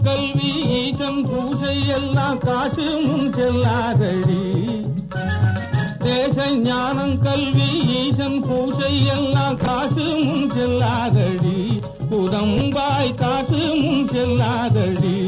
கல்வி ஈசன் பூஜை எல்லாம் காசு முன் செல்லாதடி தேச ஞானம் கல்வி ஈசன் பூஜை எல்லாம் காசு முன் செல்லாதடி புதம்பாய் காசு முன் செல்லாதடி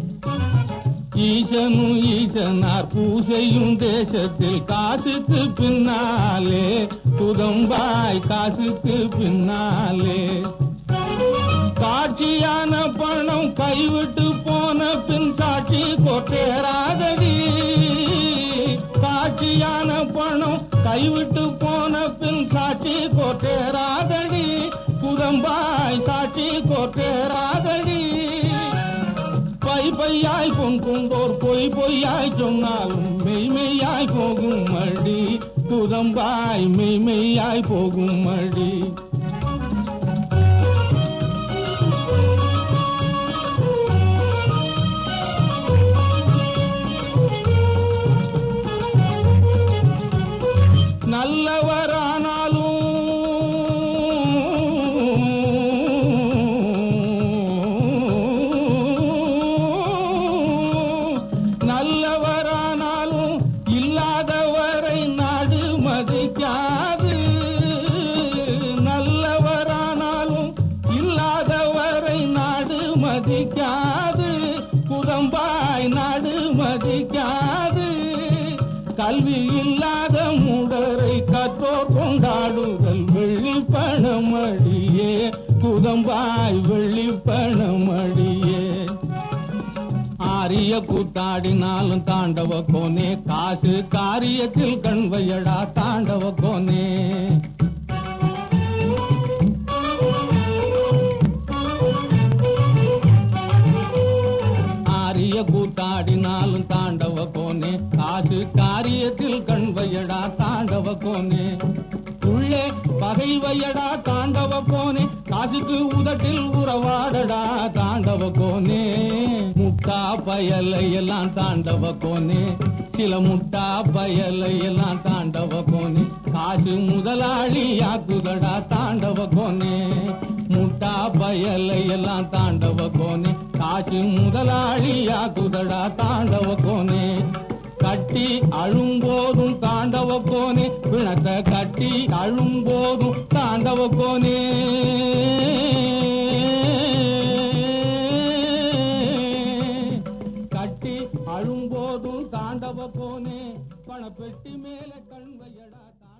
ஈசனும் ஈசனார் பூசையும் தேசத்தில் காசுக்கு பின்னாலே புதம்பாய் காசுக்கு பின்னாலே காட்சியான பணம் கைவிட்டு போன பின் காட்சி கொட்டேராதடி காட்சியான பணம் கைவிட்டு போன பின் காட்சி கொட்டேராதடி புதம்பாய் காட்சி கொட்டேராதடி பை பையாய் பொன் கொண்டோர் பொய் பொய்யாய் சொன்னாலும் மெய்மெய்யாய் போகும் மடி புதம்பாய் மெய்மெய்யாய் போகும் மடி நல்லவரானாலும் நல்லவரானாலும் இல்லாதவரை நாடு மதிக்காது நல்லவரானாலும் இல்லாதவரை நாடு மதிக்காது புறம்பாய் நாடு மதிக்காது கல்வி இல்லாத மூடரை கற்றோர் கொண்டாடுதல் வெள்ளி பணமடியே புதம்பாய் வெள்ளி பணமடியே ஆரிய கூத்தாடினாலும் தாண்டவ கோனே காசு காரியத்தில் கண்வையடா தாண்டவ கோனே ஆரிய கூத்தாடினாலும் தாண்டவ கோனே காசு காரியத்தில் கண்வையடா தாண்டவ கோனே உள்ளே பகை வையடா தாண்டவ கோனே காசுக்கு உதட்டில் உறவாடடா தாண்டவ கோனே முட்டா பயலை எல்லாம் தாண்டவ கோனே சில முட்டா பயலை எல்லாம் தாண்டவ கோனே காசு முதலாளி ஆக்குதடா தாண்டவ கோனே முட்டா பயலை எல்லாம் தாண்டவ கோனே காசு முதலாளி ஆக்குதடா தாண்டவ கோனே கட்டி அழும்போதும் தாண்டவ கோனே பிணத்த கட்டி அழும்போதும் தாண்டவ கோனே கட்டி அழும்போதும் தாண்டவ கோனே பணப்பெட்டி மேல கண் வையடா